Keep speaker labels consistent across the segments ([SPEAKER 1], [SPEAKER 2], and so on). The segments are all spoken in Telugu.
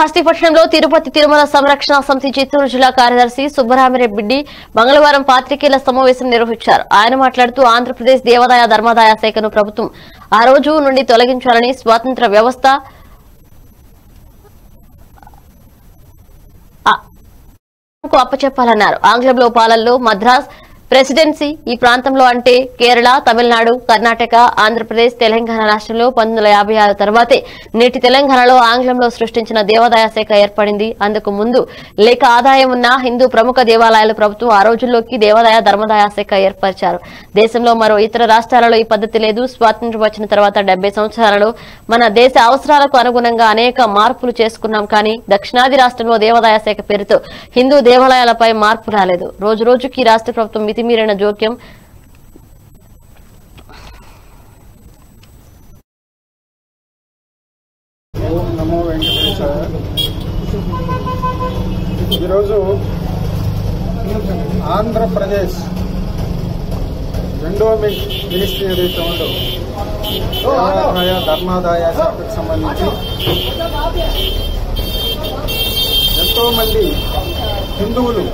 [SPEAKER 1] శ్రీకాళహస్తిపట్నంలో తిరుపతి తిరుమల సంరక్షణ సమితి చిత్తూరు జిల్లా కార్యదర్శి సుబ్బరామిరెడ్డి మంగళవారం పాత్రికేయుల సమావేశం నిర్వహించారు ఆయన మాట్లాడుతూ ఆంధ్రప్రదేశ్ దేవాదాయ ధర్మాదాయ శాఖను ప్రభుత్వం ఆ రోజు నుండి తొలగించాలని స్వాతంత్ర వ్యవస్థ ఆ- కు అప్పచెప్పాలన్నారు ఆంగ్లంలో పాలనలో మద్రాస్ ప్రెసిడెన్సీ ఈ ప్రాంతంలో అంటే కేరళ తమిళనాడు కర్ణాటక ఆంధ్రప్రదేశ్ తెలంగాణ రాష్ట్రంలో పంతొమ్మిది వందల యాభై ఆరు తర్వాతే నేటి తెలంగాణలో ఆంగ్లంలో సృష్టించిన దేవాదాయ శాఖ ఏర్పడింది అందుకు ముందు లేక ఆదాయం ఉన్న హిందూ ప్రముఖ దేవాలయాలు ప్రభుత్వం ఆ రోజుల్లోకి దేవాదాయ ధర్మదాయ శాఖ ఏర్పరిచారు దేశంలో మరో ఇతర రాష్ట్రాలలో ఈ పద్ధతి లేదు స్వాతంత్ర్యం వచ్చిన తర్వాత డెబ్బై సంవత్సరాలలో మన దేశ అవసరాలకు అనుగుణంగా అనేక మార్పులు చేసుకున్నాం కానీ దక్షిణాది రాష్ట్రంలో దేవాదాయ శాఖ పేరుతో హిందూ దేవాలయాలపై మార్పు రాలేదు రోజు రోజుకి రాష్ట్ర ప్రభుత్వం మితిమీరిన జోక్యం
[SPEAKER 2] ఓం నమో వెంకటేశాయ ఈరోజు ఆంధ్రప్రదేశ్ రెండో మి- మినిస్ట్రీ ఏదైతే ఉందో దేవాదాయ ధర్మాదాయ శాఖకు సంబంధించి ఎంతో మంది హిందువులు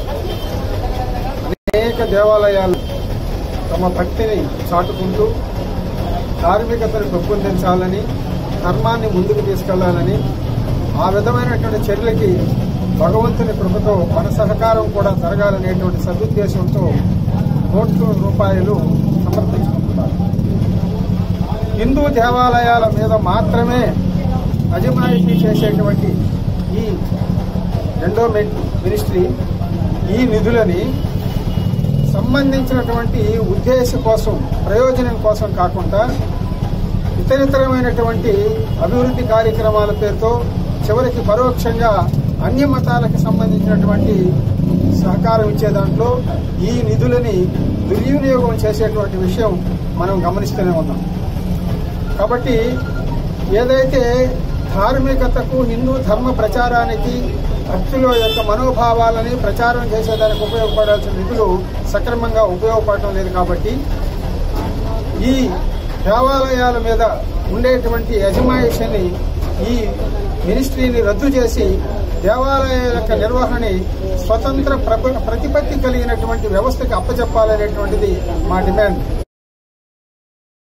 [SPEAKER 2] అనేక దేవాలయాలు తమ భక్తిని చాటుకుంటూ ధార్మికతను పెంపొందించాలని ధర్మాన్ని ముందుకు తీసుకెళ్లాలని ఆ విధమైనటువంటి చర్యలకి భగవంతుని కృపతో మన సహకారం కూడా జరగాలనేటువంటి సదుద్దేశంతో కోట్ల రూపాయలు సమర్పించుకుంటున్నారు హిందూ దేవాలయాల మీద మాత్రమే అజమాయిషీ చేసేటువంటి ఈ రెండో మినిస్ట్రీ ఈ నిధులని సంబంధించినటువంటి ఉద్దేశ కోసం ప్రయోజనం కోసం కాకుండా ఇతరితరమైనటువంటి అభివృద్ధి కార్యక్రమాల పేరుతో చివరికి పరోక్షంగా అన్య మతాలకు సంబంధించినటువంటి సహకారం ఇచ్చే దాంట్లో ఈ నిధులని దుర్వినియోగం చేసేటువంటి విషయం మనం గమనిస్తూనే ఉన్నాం కాబట్టి ఏదైతే ధార్మికతకు హిందూ ధర్మ ప్రచారానికి భక్తుల యొక్క మనోభావాలని ప్రచారం చేసేదానికి ఉపయోగపడాల్సిన నిధులు సక్రమంగా ఉపయోగపడటం లేదు కాబట్టి ఈ దేవాలయాల మీద ఉండేటువంటి యజమాయిషిని ఈ మినిస్ట్రీని రద్దు చేసి దేవాలయాల యొక్క నిర్వహణని స్వతంత్ర ప్ర- ప్రతిపత్తి కలిగినటువంటి వ్యవస్థకి అప్పచెప్పాలనేటువంటిది మా డిమాండ్